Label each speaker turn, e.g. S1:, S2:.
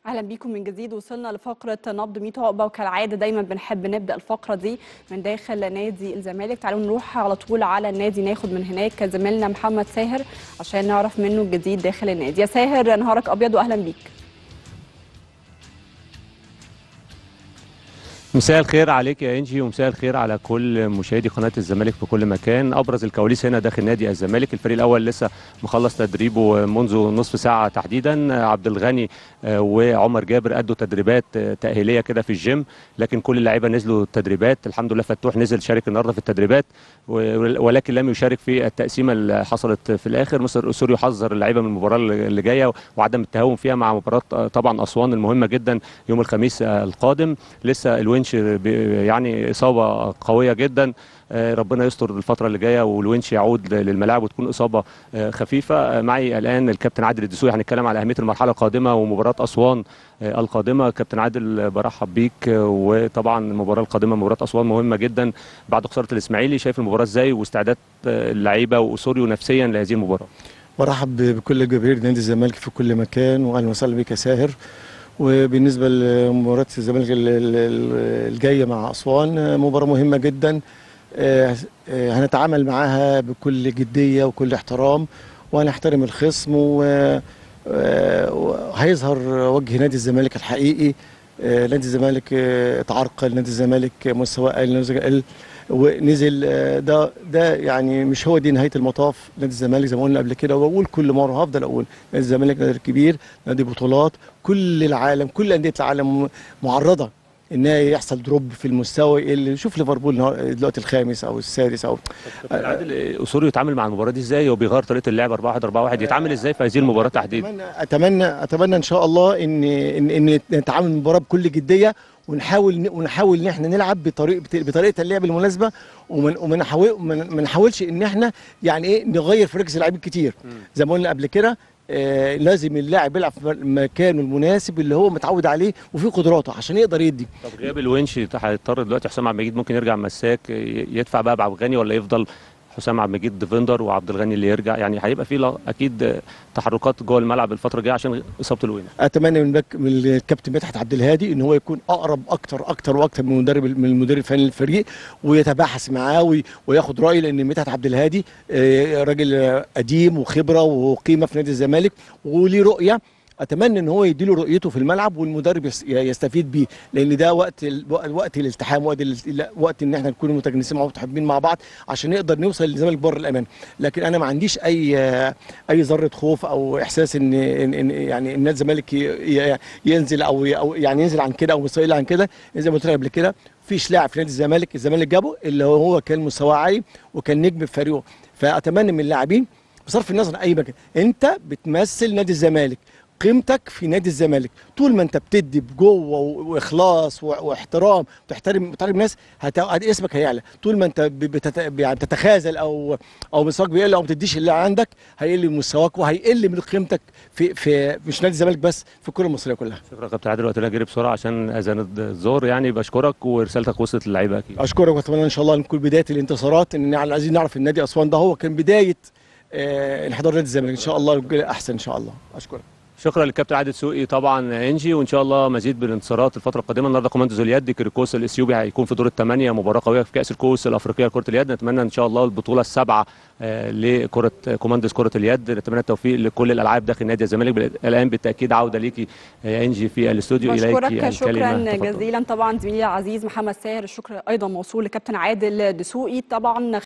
S1: اهلا بيكم من جديد وصلنا لفقره نبض 100 عقبه وكالعاده دايما بنحب نبدا الفقره دي من داخل نادي الزمالك تعالوا نروح على طول على النادي ناخد من هناك زميلنا محمد ساهر عشان نعرف منه الجديد داخل النادي يا ساهر نهارك ابيض واهلا بيك
S2: مساء الخير عليك يا انجي ومساء الخير على كل مشاهدي قناه الزمالك في كل مكان ابرز الكواليس هنا داخل نادي الزمالك الفريق الاول لسه مخلص تدريبه منذ نصف ساعه تحديدا عبد الغني وعمر جابر ادوا تدريبات تاهيليه كده في الجيم لكن كل اللعيبه نزلوا التدريبات الحمد لله فتوح نزل شارك النهارده في التدريبات ولكن لم يشارك في التقسيمه اللي حصلت في الاخر مستر اسوريو يحذر اللعيبه من المباراه اللي جايه وعدم التهاون فيها مع مباراه طبعا اسوان المهمه جدا يوم الخميس القادم لسه الونش يعني اصابه قويه جدا ربنا يستر الفتره اللي جايه والونش يعود للملاعب وتكون اصابه خفيفه معي الان الكابتن عادل الدسوقي هنتكلم على اهميه المرحله القادمه ومباراه اسوان القادمه كابتن عادل برحب بيك وطبعا المباراه القادمه مباراه اسوان مهمه جدا بعد خساره الاسماعيلي شايف المباراه ازاي واستعداد اللعيبه واسوريو نفسيا لهذه المباراه
S3: برحب بكل جماهير نادي الزمالك في كل مكان واهلا وسهلا بك يا ساهر وبالنسبه لمباراه الزمالك الجايه مع اسوان مباراه مهمه جدا هنتعامل معاها بكل جديه وكل احترام وهنحترم الخصم وهيظهر وجه نادي الزمالك الحقيقي نادي الزمالك اتعرقل نادي الزمالك مستواه قل ونزل ده ده يعني مش هو دي نهايه المطاف نادي الزمالك زي ما قلنا قبل كده واقول كل مره هفضل اقول نادي الزمالك نادي كبير نادي بطولات كل العالم كل انديه العالم معرضه ان يحصل دروب في المستوى اللي شوف ليفربول دلوقتي الخامس او السادس او
S2: عادل اسوريو يتعامل مع المباراه دي ازاي وبيغير طريقه اللعب 4 1 4 1 يتعامل ازاي في هذه المباراه تحديدا
S3: اتمنى اتمنى اتمنى ان شاء الله ان ان, إن نتعامل المباراه بكل جديه ونحاول ونحاول ان احنا نلعب بطريقه بطريقه اللعب المناسبه وما نحاول ما نحاولش ان احنا يعني ايه نغير في ركز اللاعبين كتير زي ما قلنا قبل كده آه لازم اللاعب يلعب في مكانه المناسب اللي هو متعود عليه وفي قدراته عشان يقدر يدي
S2: طب غياب الونش هيضطر دلوقتي حسام عبد المجيد ممكن يرجع مساك يدفع بقى بعبد الغني ولا يفضل حسام عبد المجيد ديفندر وعبد الغني اللي يرجع يعني هيبقى في اكيد تحركات جوه الملعب الفتره الجايه عشان اصابه الوينج
S3: اتمنى من, بك من الكابتن مدحت عبد الهادي ان هو يكون اقرب اكتر اكتر واكتر من المدرب من المدير الفني للفريق ويتباحث معاه وياخد راي لان مدحت عبد الهادي راجل قديم وخبره وقيمه في نادي الزمالك وليه رؤيه اتمنى ان هو يديله رؤيته في الملعب والمدرب يستفيد بيه لان ده وقت وقت الالتحام وقت وقت ان احنا نكون متجانسين ومتحابين مع بعض عشان نقدر نوصل للزمالك بره الامان لكن انا ما عنديش اي اي ذره خوف او احساس ان, إن, إن يعني ان الزمالك ينزل او او يعني ينزل عن كده او مستوى عن كده زي ما قلت لك قبل كده فيش لاعب في نادي الزمالك الزمالك جابه اللي هو كان مستواه عالي وكان نجم في فريقه فاتمنى من اللاعبين بصرف النظر عن اي مكان انت بتمثل نادي الزمالك قيمتك في نادي الزمالك طول ما انت بتدي بجوه واخلاص واحترام وتحترم بتحترم الناس هت... اسمك هيعلى طول ما انت بتت... يعني بتتخاذل او او مستواك بيقل او ما بتديش اللي عندك هيقل من مستواك وهيقل من قيمتك في في مش نادي الزمالك بس في الكره المصريه كلها
S2: شكرا يا كابتن عادل وقتنا جري بسرعه عشان اذان الظهر يعني بشكرك ورسالتك وصلت للعيبه اكيد
S3: اشكرك واتمنى ان شاء الله نكون بدايه الانتصارات ان عايزين نعرف النادي اسوان ده هو كان بدايه آه انحدار نادي الزمالك ان شاء الله احسن ان شاء الله اشكرك
S2: شكرا للكابتن عادل سوقي طبعا انجي وان شاء الله مزيد بالانتصارات الفتره القادمه النهارده كوماندوز اليد كريكوس الاثيوبي هيكون في دور الثمانيه مباراه قويه في كاس الكؤوس الافريقيه لكره اليد نتمنى ان شاء الله البطوله السابعه آه لكره كوماندوز كره اليد نتمنى التوفيق لكل الالعاب داخل نادي الزمالك الان بالتاكيد عوده ليكي يا انجي في الاستوديو
S1: اليك شكرا جزيلا طبعا زميلي العزيز محمد ساهر الشكر ايضا موصول لكابتن عادل دسوقي طبعا